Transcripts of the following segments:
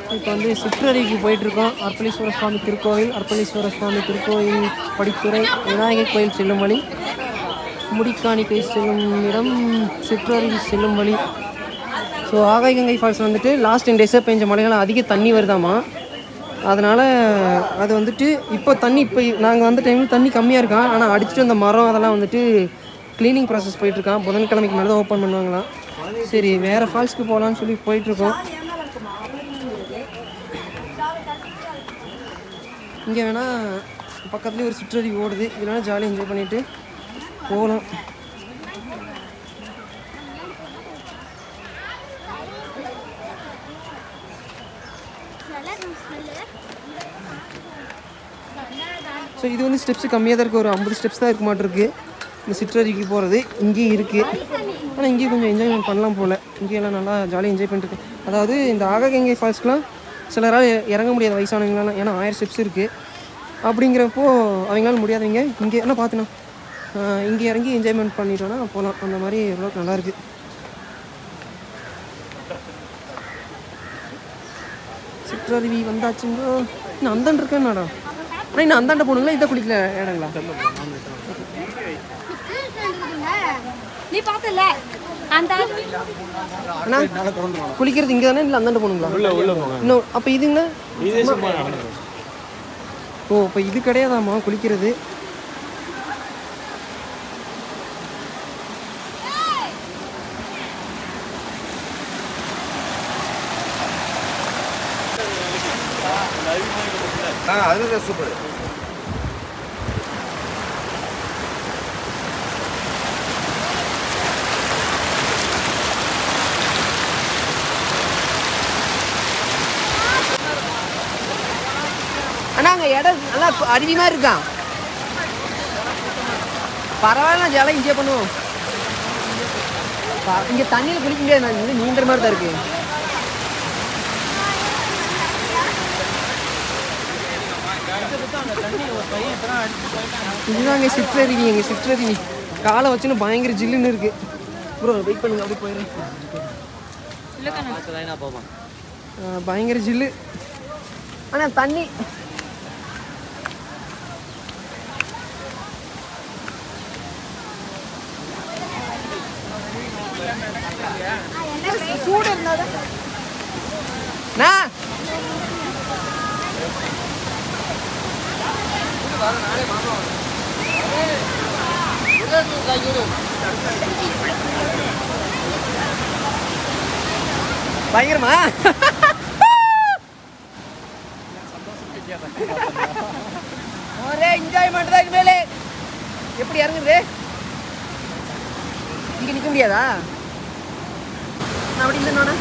இப்போ வந்து சிற்றறிவுக்கு போயிட்டுருக்கோம் அர்ப்பணீஸ்வர சுவாமி திருக்கோயில் அர்ப்பணீஸ்வர சுவாமி திருக்கோயில் படித்துறை விநாயகர் கோயில் செல்லும் வழி முடிக்காணிக்கை செல்லும் இடம் சிற்றறிவு செல்லும் வழி ஸோ ஆகாய் கங்கை ஃபால்ஸ் வந்துட்டு லாஸ்ட் டென் டேஸாக பெஞ்ச மழைகள் அதிக தண்ணி வருதாமா அதனால் அது வந்துட்டு இப்போ தண்ணி இப்போ நாங்கள் வந்த டைமில் தண்ணி கம்மியாக இருக்கான் ஆனால் அடிச்சுட்டு அந்த மரம் அதெல்லாம் வந்துட்டு க்ளீனிங் ப்ராசஸ் போயிட்டுருக்கான் புதன்கிழமைக்கு மேலே தான் ஓப்பன் பண்ணுவாங்களாம் சரி வேறு ஃபால்ஸ்க்கு போகலான்னு சொல்லி போயிட்டுருக்கோம் இங்கே வேணால் பக்கத்துலேயே ஒரு சிற்றறி ஓடுது இதனால் ஜாலியாக என்ஜாய் பண்ணிவிட்டு போகலாம் ஸோ இது வந்து ஸ்டெப்ஸ் கம்மியாக தான் இருக்குது ஒரு ஐம்பது ஸ்டெப்ஸ் தான் இருக்க மாட்டிருக்கு இந்த சிற்றறிக்கு போகிறது இங்கேயும் இருக்குது ஆனால் இங்கேயும் கொஞ்சம் என்ஜாய்மெண்ட் பண்ணலாம் போல் இங்கேயெல்லாம் நல்லா ஜாலியாக என்ஜாய் பண்ணிட்டு அதாவது இந்த ஆககங்கை ஃபால்ஸ்க்குலாம் சிலரால் இறங்க முடியாத வயசானவங்களாம் ஏன்னா ஆயிரம் ஸ்டெப்ஸ் இருக்குது அப்படிங்கிறப்போ அவங்களால முடியாதவங்க இங்கே என்ன பார்த்துனா இங்கே இறங்கி என்ஜாய்மெண்ட் பண்ணிட்டோன்னா போகலாம் அந்த மாதிரி ஓரளவுக்கு நல்லாயிருக்கு சிற்றருவி வந்தாச்சுங்க இன்னும் அந்தாண்டு இருக்கேன்னாடா ஆனால் இன்னும் அந்தாண்ட போகணுங்களா இதை குளிக்கல இடங்களா நீ பார்த்தல அந்த அண்ணா குளிக்கிறது இங்கே தானே இல்லை அந்தாண்ட போகணுங்களா உள்ள உள்ள போங்க இன்னும் அப்போ இதுங்களா இதே சும்மா நடந்து ஓ அப்போ இது கிடையாதாம்மா குளிக்கிறது ஆ அதுதான் சூப்பர் அண்ணா அங்கே இடம் நல்லா அருவி மாதிரி இருக்கான் பரவாயில்ல ஜாலியாக என்ஜாய் பண்ணுவோம் ப- இங்க தண்ணியில் குளிக்க முடியாது நான் வந்து நீந்துற மாதிரி தான் இருக்கு இதுதான் எங்கள் சிற்றருவி எங்கள் சிற்றருவி காலை வச்சுன்னு பயங்கர ஜில்லுன்னு இருக்கு ப்ரோ வெயிட் பண்ணுங்க அப்படியே போயிடுறேன் ஆ, பயங்கர ஜில்லு ஆனால் தண்ணி சூடு இருந்தாதான் அண்ணா. பயங்கரமா ஒரே என்ஜாய்மெண்ட் தான் மேலே எப்படி இறங்குது இங்க நிக்க முடியாதா நான் அப்படி இல்லைண்ணா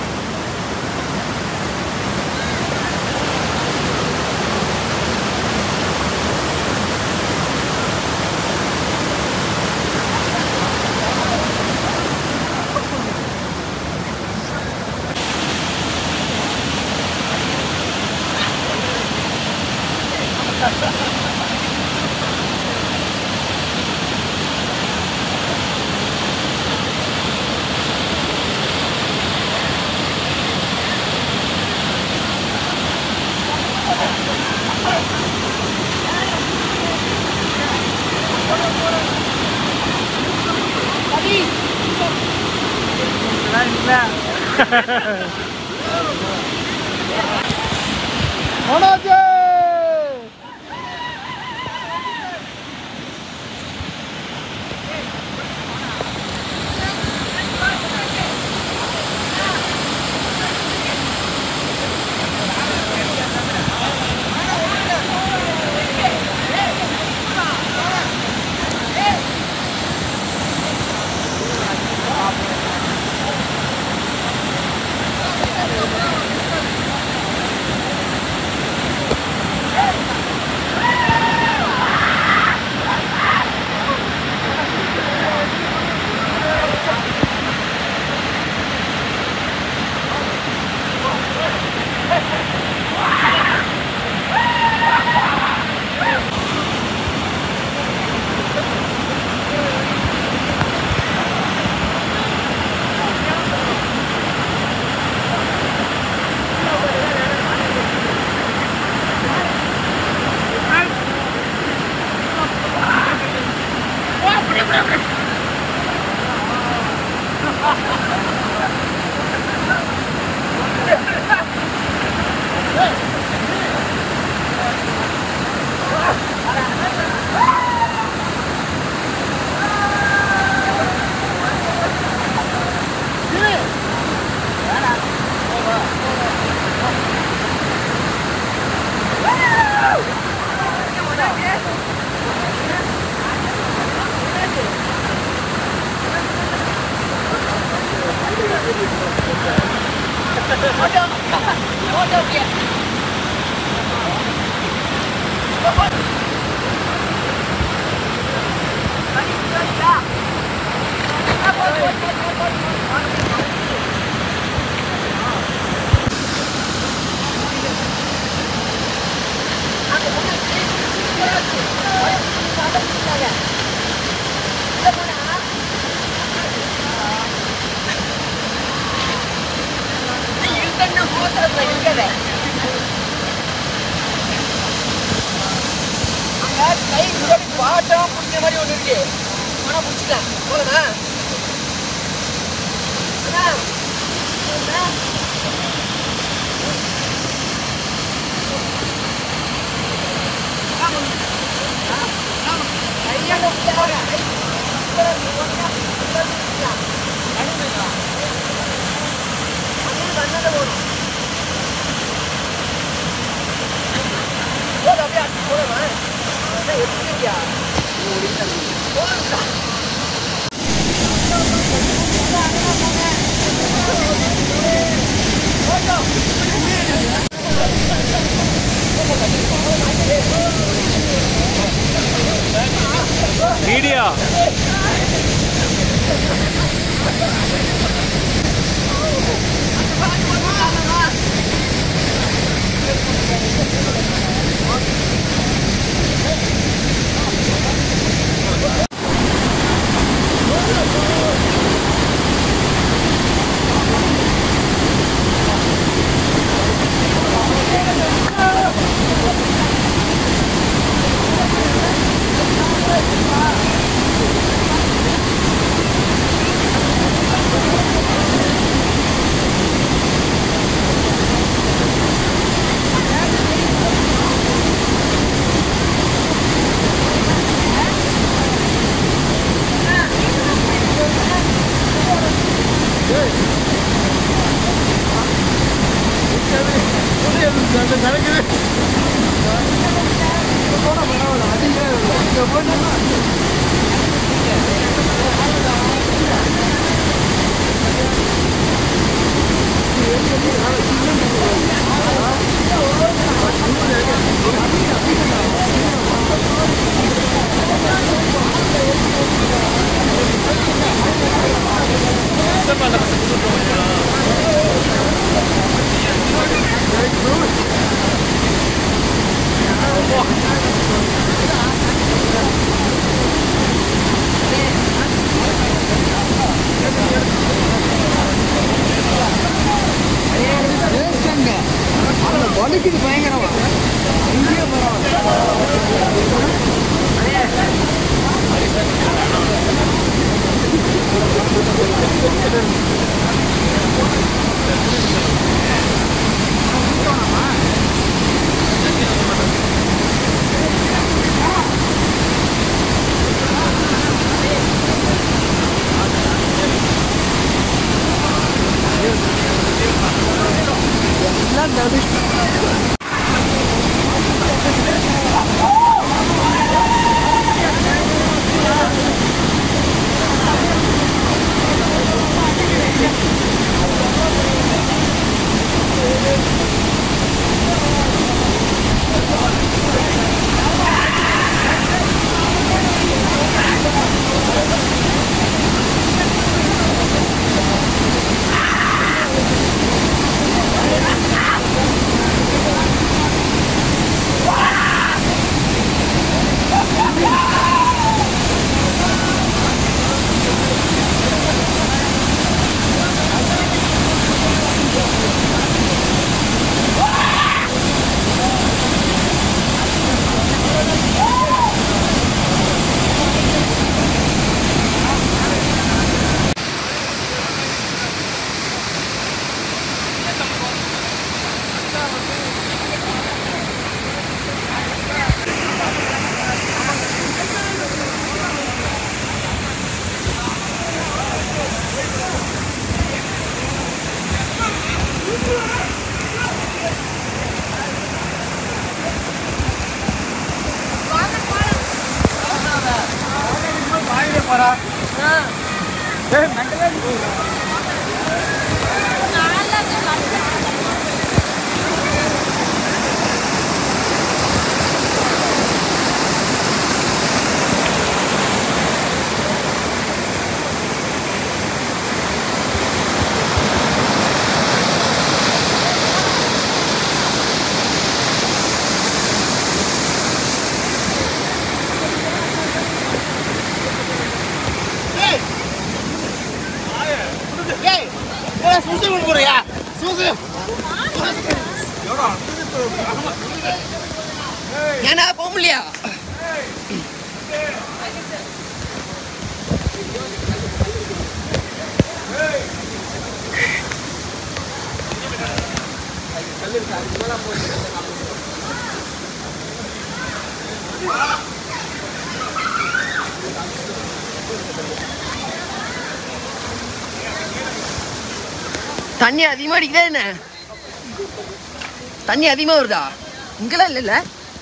அவசரத்துல இருக்காத அங்க கை முன்னாடி பாட்டம் பிடிச்ச மாதிரி ஒண்ணு இருக்கு ஆனா பிடிச்சிட்டேன் போதுமா அண்ணா அண்ணா மீடியா வலிக்குது பயங்கரமா இங்கேயே பரவாயில்ல எல்லாம் தடுச்சு ஆ ஏன்னா போக முடியா தண்ணி அதிகமா அடிக்குதா என்ன தண்ணி அதிகமா வருதா இங்கெல்லாம் இல்லைல்ல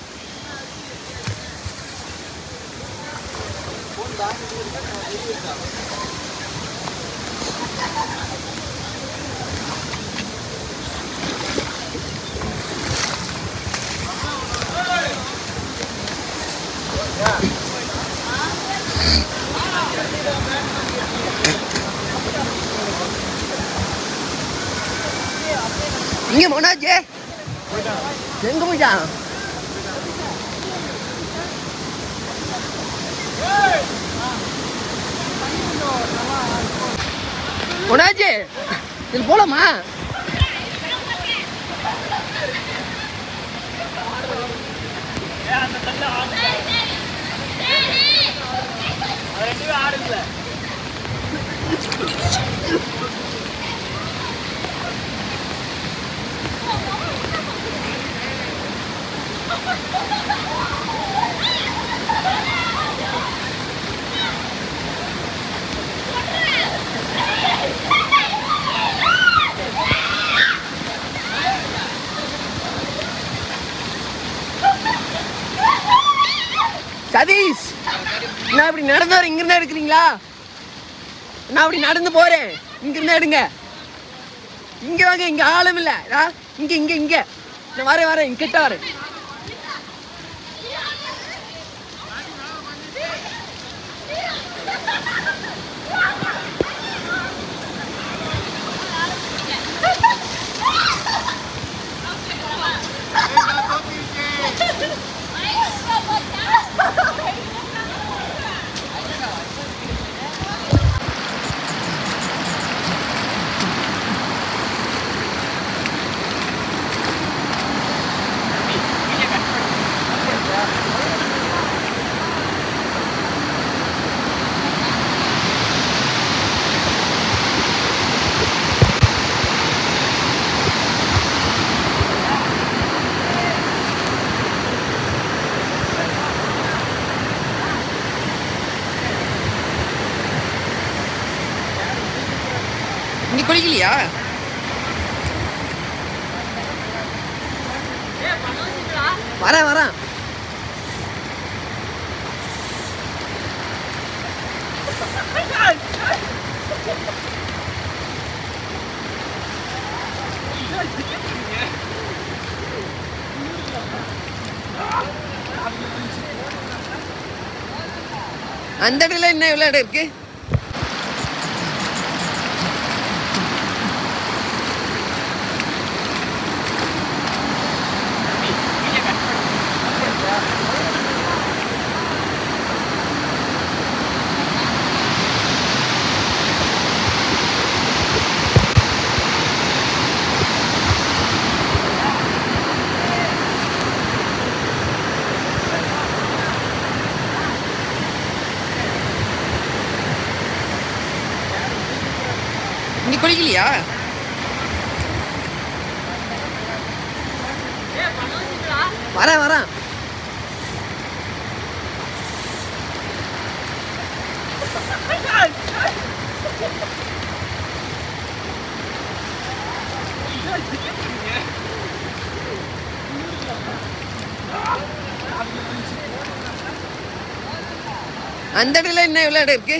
இங்க போனாச்சே எங்க போயிட்டான் போனாச்சே இதில் போலாமா சதீஷ் நான் இப்படி நடந்து வரேன் இங்க இருந்தா எடுக்கிறீங்களா நான் அப்படி நடந்து போறேன் இங்க இருந்தா எடுங்க இங்க வாங்க இங்க ஆளும் இல்ல இதா, இங்க இங்க இங்க நான் வரேன் வரேன் இங்க கிட்ட வரேன் நீ குளிக்கலையா வரேன் வரேன் அந்த இடத்துல என்ன எவ்வளோ இடம் இருக்கு நீ குளிக்கலையா வரேன் வரேன் அந்த இடத்துல என்ன எவ்வளோ இடம் இருக்கு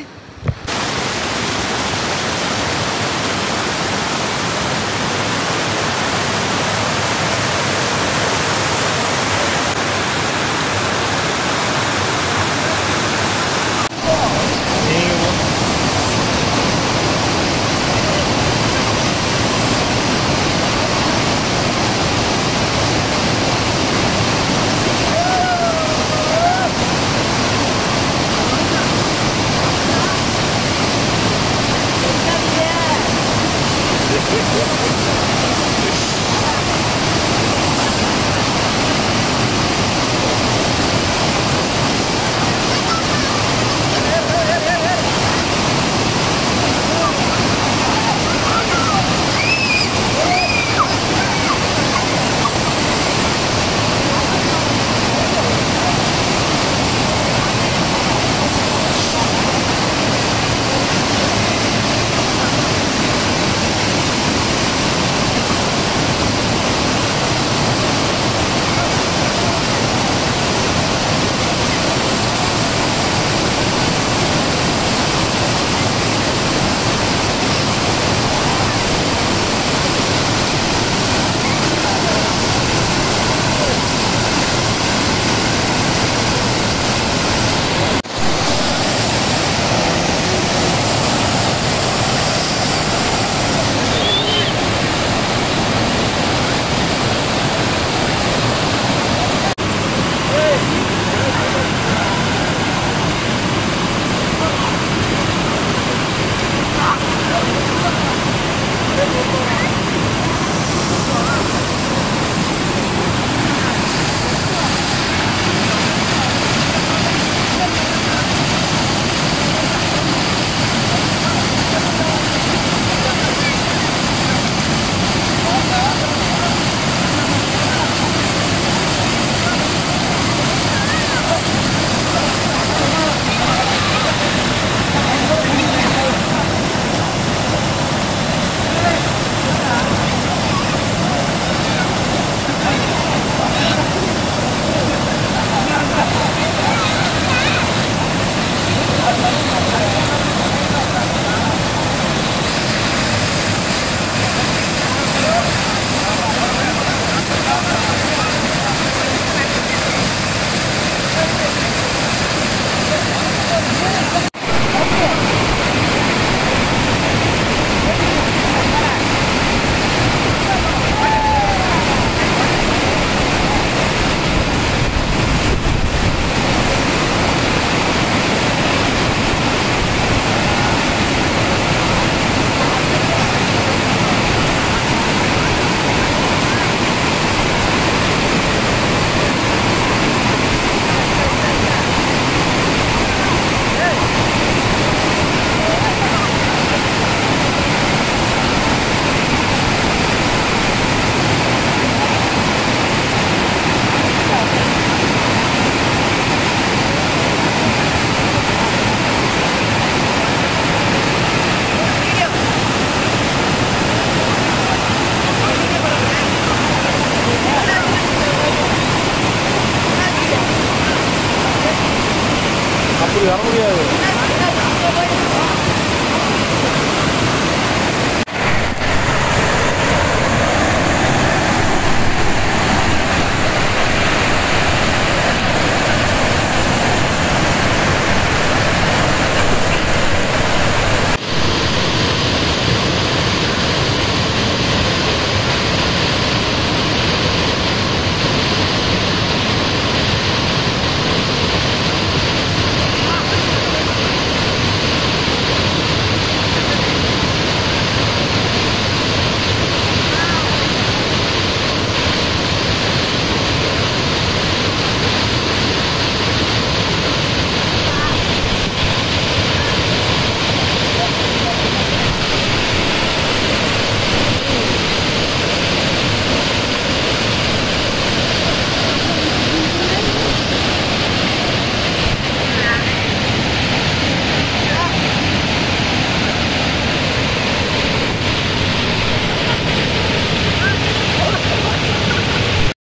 இப்படி வர முடியாது